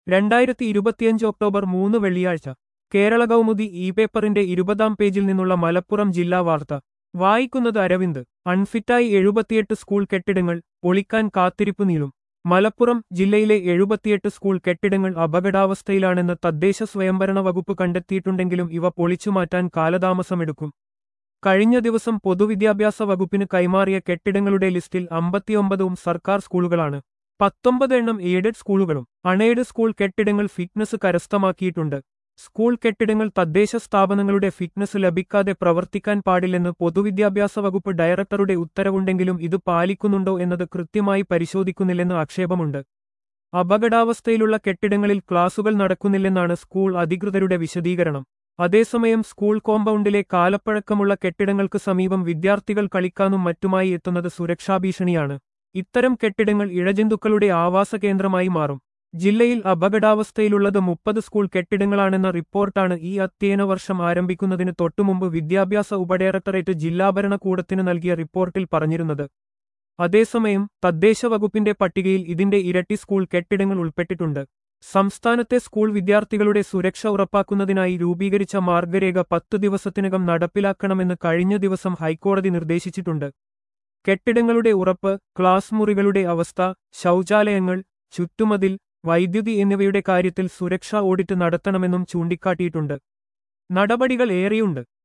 രണ്ടായിരത്തി ഇരുപത്തിയഞ്ച് ഒക്ടോബർ മൂന്ന് വെള്ളിയാഴ്ച കേരള കൗമുദി ഇ പേപ്പറിന്റെ ഇരുപതാം പേജിൽ നിന്നുള്ള മലപ്പുറം ജില്ലാ വാർത്ത വായിക്കുന്നത് അരവിന്ദ് അൺഫിറ്റായി എഴുപത്തിയെട്ട് സ്കൂൾ കെട്ടിടങ്ങൾ പൊളിക്കാൻ കാത്തിരിപ്പ് നീളും മലപ്പുറം ജില്ലയിലെ എഴുപത്തിയെട്ട് സ്കൂൾ കെട്ടിടങ്ങൾ അപകടാവസ്ഥയിലാണെന്ന് തദ്ദേശ സ്വയംഭരണ വകുപ്പ് കണ്ടെത്തിയിട്ടുണ്ടെങ്കിലും ഇവ പൊളിച്ചുമാറ്റാൻ കാലതാമസമെടുക്കും കഴിഞ്ഞ ദിവസം പൊതുവിദ്യാഭ്യാസ വകുപ്പിന് കൈമാറിയ കെട്ടിടങ്ങളുടെ ലിസ്റ്റിൽ അമ്പത്തിയൊമ്പതും സർക്കാർ സ്കൂളുകളാണ് പത്തൊമ്പത് എണ്ണം എയ്ഡഡ് സ്കൂളുകളും അൺഎയ്ഡ് സ്കൂൾ കെട്ടിടങ്ങൾ ഫിറ്റ്നസ് കരസ്ഥമാക്കിയിട്ടുണ്ട് സ്കൂൾ കെട്ടിടങ്ങൾ തദ്ദേശ സ്ഥാപനങ്ങളുടെ ഫിറ്റ്നസ് ലഭിക്കാതെ പ്രവർത്തിക്കാൻ പാടില്ലെന്ന് പൊതുവിദ്യാഭ്യാസ വകുപ്പ് ഡയറക്ടറുടെ ഉത്തരവുണ്ടെങ്കിലും ഇത് പാലിക്കുന്നുണ്ടോ എന്നത് കൃത്യമായി പരിശോധിക്കുന്നില്ലെന്ന് ആക്ഷേപമുണ്ട് അപകടാവസ്ഥയിലുള്ള കെട്ടിടങ്ങളിൽ ക്ലാസുകൾ നടക്കുന്നില്ലെന്നാണ് സ്കൂൾ അധികൃതരുടെ വിശദീകരണം അതേസമയം സ്കൂൾ കോമ്പൗണ്ടിലെ കാലപ്പഴക്കമുള്ള കെട്ടിടങ്ങൾക്ക് സമീപം വിദ്യാർത്ഥികൾ കളിക്കാനും മറ്റുമായി എത്തുന്നത് സുരക്ഷാഭീഷണിയാണ് ഇത്തരം കെട്ടിടങ്ങൾ ഇഴജന്തുക്കളുടെ ആവാസ കേന്ദ്രമായി മാറും ജില്ലയിൽ അപകടാവസ്ഥയിലുള്ളത് മുപ്പത് സ്കൂൾ കെട്ടിടങ്ങളാണെന്ന റിപ്പോർട്ടാണ് ഈ അധ്യയന വർഷം ആരംഭിക്കുന്നതിന് തൊട്ടുമുമ്പ് വിദ്യാഭ്യാസ ഉപഡയറക്ടറേറ്റ് ജില്ലാ ഭരണകൂടത്തിന് നൽകിയ റിപ്പോർട്ടിൽ പറഞ്ഞിരുന്നത് അതേസമയം തദ്ദേശ വകുപ്പിന്റെ പട്ടികയിൽ ഇതിന്റെ ഇരട്ടി സ്കൂൾ കെട്ടിടങ്ങൾ ഉൾപ്പെട്ടിട്ടുണ്ട് സംസ്ഥാനത്തെ സ്കൂൾ വിദ്യാർത്ഥികളുടെ സുരക്ഷ ഉറപ്പാക്കുന്നതിനായി രൂപീകരിച്ച മാർഗരേഖ പത്തു ദിവസത്തിനകം നടപ്പിലാക്കണമെന്ന് കഴിഞ്ഞ ദിവസം ഹൈക്കോടതി നിർദ്ദേശിച്ചിട്ടുണ്ട് കെട്ടിടങ്ങളുടെ ഉറപ്പ് ക്ലാസ് മുറികളുടെ അവസ്ഥ ശൗചാലയങ്ങൾ ചുറ്റുമതിൽ വൈദ്യുതി എന്നിവയുടെ കാര്യത്തിൽ സുരക്ഷാ ഓഡിറ്റ് നടത്തണമെന്നും ചൂണ്ടിക്കാട്ടിയിട്ടുണ്ട് നടപടികൾ ഏറെയുണ്ട്